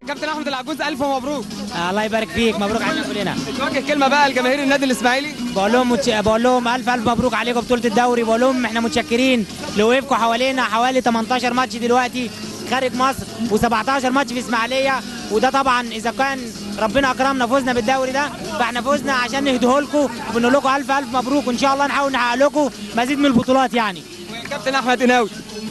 كابتن احمد العجوز الف مبروك الله يبارك فيك مبروك علينا كلنا توجه كلمه بقى لجماهير النادي الاسماعيلي بقول لهم متش... بقول لهم الف الف مبروك عليكم بطوله الدوري بقول لهم احنا متشكرين لوقفكم حوالينا حوالي 18 ماتش دلوقتي خارج مصر و17 ماتش في اسماعيليه وده طبعا اذا كان ربنا اكرمنا فوزنا بالدوري ده فاحنا فوزنا عشان نهديه لكم وبنقول لكم الف الف مبروك وان شاء الله نحاول نحقق لكم مزيد من البطولات يعني كابتن احمد قناوي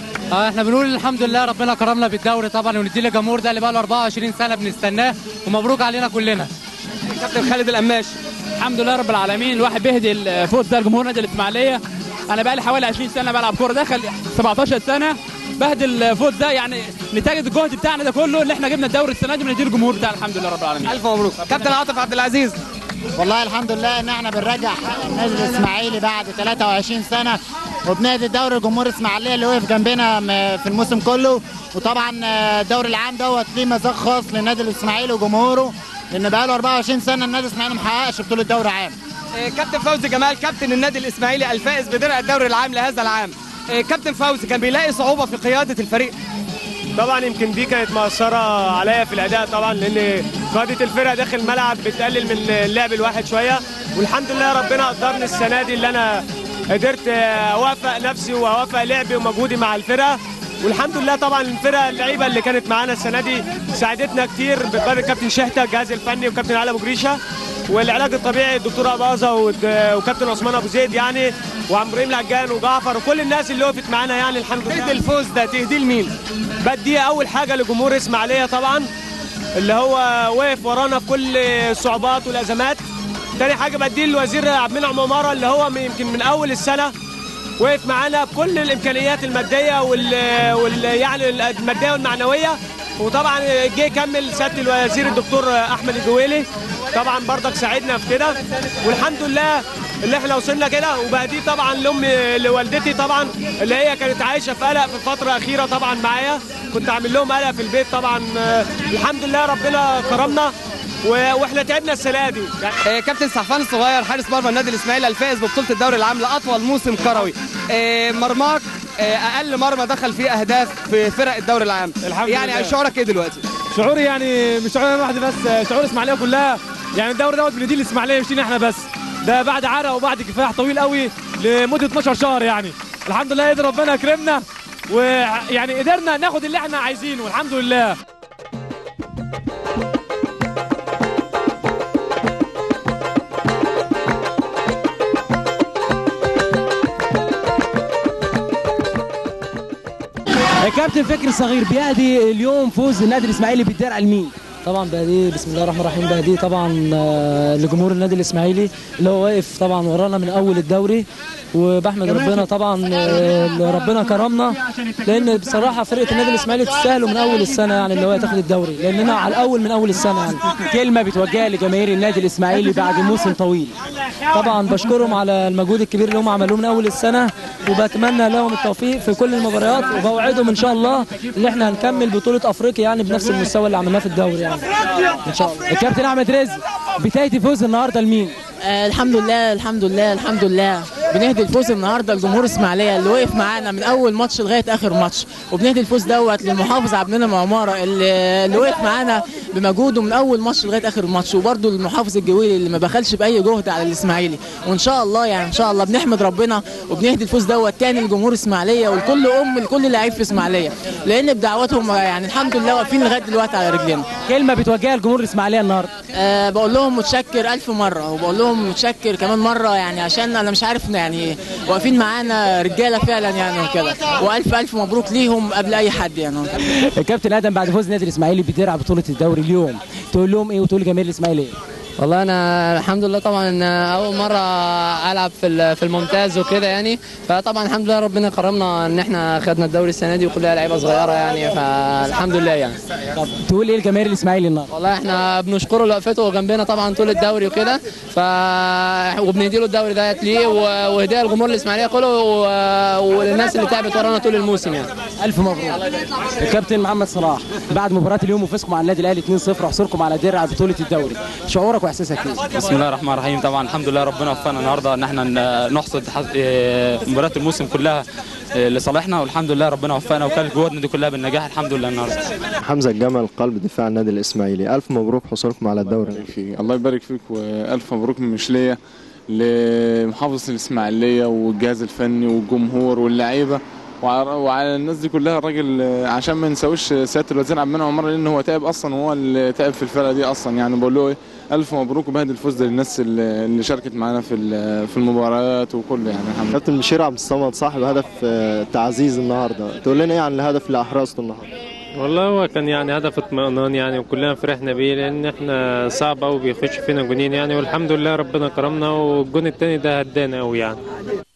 اه احنا بنقول الحمد لله ربنا كرمنا بالدوري طبعا وندي للجمهور ده اللي بقى له 24 سنه بنستناه ومبروك علينا كلنا كابتن خالد القماش الحمد لله رب العالمين الواحد بيهدي الفوز ده لجمهور نادي الاسماعيليه انا بقى لي حوالي 20 سنه بلعب كوره داخل 17 سنه بهدل الفوز ده يعني نتاج الجهد بتاعنا ده كله اللي احنا جبنا الدوري السنه دي بندير الجمهور بتاعنا الحمد لله رب العالمين الف مبروك كابتن عاطف عبد العزيز والله الحمد لله ان احنا بنرجع حق النادي الاسماعيلي بعد 23 سنه وبنادي الدوري الجمهور الاسماعيليه اللي وقف جنبنا م- في الموسم كله وطبعا آه، الدوري العام دوت ليه مذاق خاص للنادي الاسماعيلي وجمهوره لان بقى له 24 سنه النادي الاسماعيلي ما حققش بطوله دوري عام آه، كابتن فوزي جمال كابتن النادي الاسماعيلي الفائز بدرع الدوري العام لهذا العام آه، كابتن فوزي كان بيلاقي صعوبه في قياده الفريق طبعا يمكن دي كانت مأثرة عليا في الأداء طبعا لأن قادة الفرقة داخل الملعب بتقلل من اللعب الواحد شوية والحمد لله ربنا قدرني السنة دي اللي أنا قدرت أوافق نفسي وأوافق لعبي ومجهودي مع الفرقة والحمد لله طبعا الفرقة اللعيبة اللي كانت معانا السنة دي ساعدتنا كتير بقيادة كابتن شحتة الجهاز الفني وكابتن علي أبو جريشة والعلاج الطبيعي الدكتور أباظة والد- وكابتن عثمان أبو زيد يعني وعم ابراهيم العجان وجعفر وكل الناس اللي وقفت معانا يعني الحمد لله تهدي الفوز ده تهديه لمين؟ بدي اول حاجه لجمهور اسماعيليه طبعا اللي هو واقف ورانا في كل الصعوبات والازمات تاني حاجه بدي للوزير عبد المنعم عماره اللي هو من- يمكن من اول السنه وقف معانا بكل الامكانيات الماديه وال, وال... يعني الماديه والمعنويه وطبعا جه يكمل سياده الوزير الدكتور احمد الجويلي طبعا برضك ساعدنا في كده والحمد لله اللي احنا وصلنا كده وبهديه طبعا لامي لوالدتي طبعا اللي هي كانت عايشه في قلق في الفتره الاخيره طبعا معايا كنت عامل لهم قلق في البيت طبعا آه، الحمد لله ربنا كرمنا و- واحنا تعبنا السنه دي يعني آه، كابتن سحفان الصغير حارس مرمى النادي الاسماعيلي الفائز ببطوله الدوري العام لاطول موسم كروي آه، مرماك آه، اقل مرمى دخل فيه اهداف في فرق الدوري العام الحمد يعني لله. شعورك ايه دلوقتي شعوري يعني مش شعور انا لوحدي بس شعور الاسماعيليه كلها يعني الدوري دوت بنديه الاسماعيليه مش لينا احنا بس ده بعد عرق وبعد كفاح طويل قوي لمده 12 شهر يعني الحمد لله قدر ربنا يكرمنا ويعني قدرنا ناخد اللي احنا عايزينه الحمد لله كابتن فكري صغير بيهدي اليوم فوز النادي الاسماعيلي بالدرع لمين؟ طبعا بهديه بسم الله الرحمن الرحيم بهديه طبعا آه، لجمهور النادي الاسماعيلي اللي هو واقف طبعا ورانا من اول الدوري وبحمد ربنا طبعا آه، اللي ربنا كرمنا لان بصراحه فرقه النادي الاسماعيلي تستاهلوا من اول السنه يعني اللي هو تاخد الدوري لاننا على الاول من اول السنه يعني كلمه بتوجهها لجماهير النادي الاسماعيلي بعد موسم طويل طبعا بشكرهم على المجهود الكبير اللي هم عملوه من اول السنه وبتمنى لهم التوفيق في كل المباريات وبوعدهم ان شاء الله ان احنا هنكمل بطوله افريقيا يعني بنفس المستوى اللي عملناه في الدوري يعني ان شاء الله الكابتن احمد رزق بدايه فوز النهارده لمين؟ آه الحمد لله الحمد لله الحمد لله بنهدي الفوز النهارده لجمهور اسماعيليه اللي وقف معانا من اول ماتش لغايه اخر ماتش وبنهدي الفوز دوت للمحافظ عبد المنعم عماره اللي, اللي وقف معانا بمجهوده من اول ماتش لغايه اخر ماتش وبرده المحافظ الجويلي اللي ما بخلش باي جهد على الاسماعيلي وان شاء الله يعني ان شاء الله بنحمد ربنا وبنهدي الفوز دوت تاني لجمهور اسماعيليه ولكل ام لكل لعيب في اسماعيليه لان بدعواتهم يعني الحمد لله واقفين لغايه دلوقتي على رجلينا كلمه بتوجهها لجمهور الاسماعيليه النهارده أه بقول لهم متشكر ألف مرة وبقول لهم متشكر كمان مرة يعني عشان أنا مش عارف يعني واقفين معانا رجالة فعلا يعني وكده وألف ألف مبروك ليهم قبل أي حد يعني الكابتن ادم بعد فوز النادي الاسماعيلي بدرع بطوله الدوري اليوم تقول لهم ايه وتقول لجماهير الاسماعيليه؟ والله انا الحمد لله طبعا إن اول مره العب في ال- في الممتاز وكده يعني فطبعا الحمد لله ربنا كرمنا ان احنا خدنا الدوري السنه دي وكلها لعيبه صغيره يعني فالحمد لله يعني طب تقول ايه لجماهير الاسماعيلي النهارده؟ والله احنا بنشكره لوقفته جنبنا طبعا طول الدوري وكده ف وبندي له الدوري ديت ليه و- وهديه لجمهور الاسماعيليه كله و- وللناس اللي تعبت ورانا طول الموسم يعني الف مبروك الكابتن محمد صلاح بعد مباراه اليوم وفوزكم على النادي الاهلي 2-0 وحصولكم على درع بطوله الدوري شعورك واحساسك ايه؟ بسم الله الرحمن الرحيم طبعا الحمد لله ربنا وفقنا النهارده ان احنا ن- نحصد حظ- إيه، مباريات الموسم كلها آه، لصالحنا والحمد لله ربنا وفقنا وكانت جهودنا دي كلها بالنجاح الحمد لله النهارده حمزه الجمل قلب دفاع النادي الاسماعيلي الف مبروك حصولكم على الدوري فيك الله يبارك فيك والف مبروك مش ليا لمحافظه الاسماعيليه والجهاز الفني والجمهور واللعيبه وعلى وعلى الناس دي كلها الراجل آه، عشان ما نساويش سياده الوزير عبد المنعم عمر لان هو تعب اصلا وهو اللي تعب في الفرقه دي اصلا يعني بقول له ايه الف مبروك وبهدي الفوز ده للناس اللي اللي شاركت معانا في ال- في المباريات وكله يعني الحمد لله كابتن مشير عبد الصمد صاحب هدف آه، تعزيز النهارده تقول لنا ايه عن الهدف اللي احرزته النهارده والله هو كان يعني هدف اطمئنان يعني وكلنا فرحنا بيه لان احنا صعب قوي بيخش فينا جونين يعني والحمد لله ربنا كرمنا والجون التاني ده هدانا قوي يعني